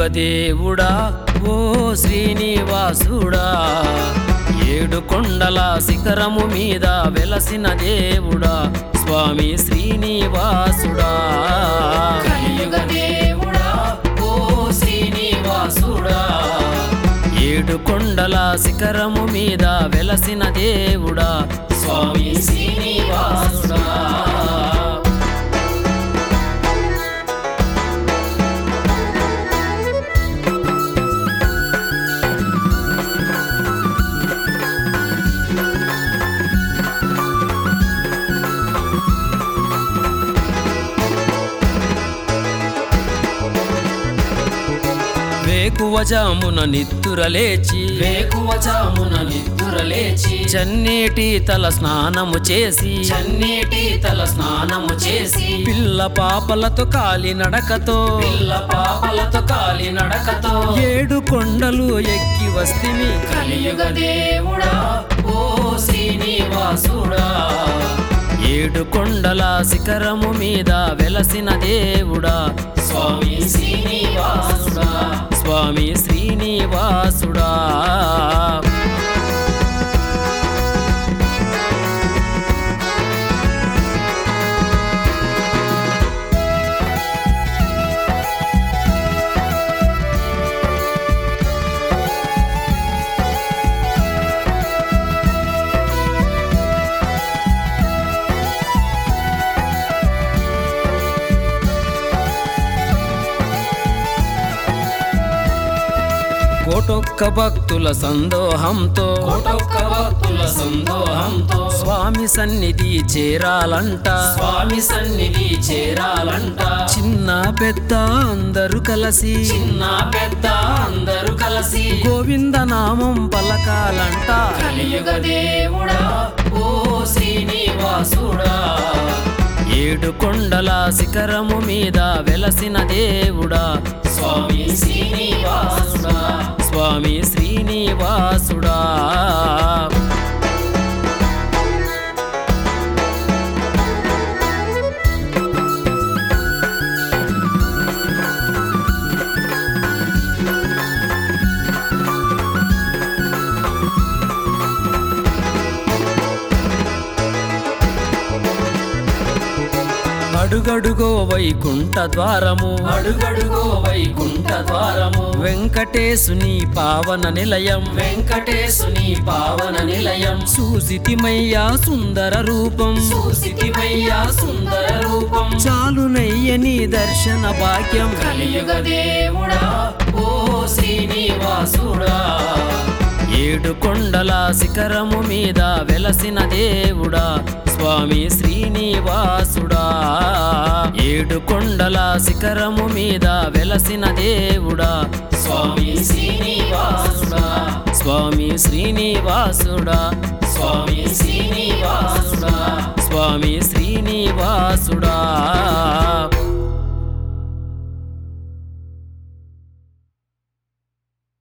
దేవుడా ఓ శ్రీనివాసుడా ఏడు కొండల శిఖరము మీద వెలసిన దేవుడా స్వామి శ్రీనివాసుడా కలియుగ దేవుడా ఓ శ్రీనివాసుడా ఏడు కొండల శిఖరము మీద వెలసిన దేవుడా స్వామి శ్రీనివాసుడా వేకువజామున నిద్దురలేచి వేకువ జామున నిద్దుర లేచి చన్నీటి తల స్నానము చేసి చన్నీటి తల స్నానము చేసి పిల్ల పాపలతో కాలి నడకతో పిల్ల పాపలతో కాలి నడకతో ఏడు కొండలు ఎక్కి వస్తిమి కలియుగ దేవుడా ఓ శ్రీనివాసుడా ఏడు కొండల శిఖరము మీద వెలసిన దేవుడా స్వామి శ్రీనివాసుడా స్వామి శ్రీనివాసుడా కోటొక్క భక్తుల సందోహంతో కోటొక్క భక్తుల సందోహంతో స్వామి సన్నిధి చేరాలంట స్వామి సన్నిధి చేరాలంట చిన్న పెద్ద అందరూ కలిసి చిన్న పెద్ద అందరూ కలిసి గోవింద నామం పలకాలంట కలియుగ దేవుడా ఓ శ్రీనివాసుడా ఏడు కొండల శిఖరము మీద వెలసిన దేవుడా స్వామి శ్రీనివాసుడా స్వామి శ్రీనివాసుడా అడుగడుగో వైకుంఠ ద్వారము అడుగడుగో వైకుంఠ ద్వారము వెంకటేశుని పావన నిలయం వెంకటేశుని పావన నిలయం సూసితిమయ్యా సుందర రూపం సూసితిమయ్యా సుందర రూపం చాలునయ్యని దర్శన భాగ్యం కలియుగ దేవుడా ఓ శ్రీనివాసుడా ఏడు కొండల శిఖరము మీద వెలసిన దేవుడా స్వామి శ్రీనివాసుడా ఏడు కొండల శిఖరము మీద వెలసిన దేవుడా స్వామి శ్రీనివాసుడా స్వామి శ్రీనివాసుడా స్వామి శ్రీనివాసుడా స్వామి శ్రీనివాసుడా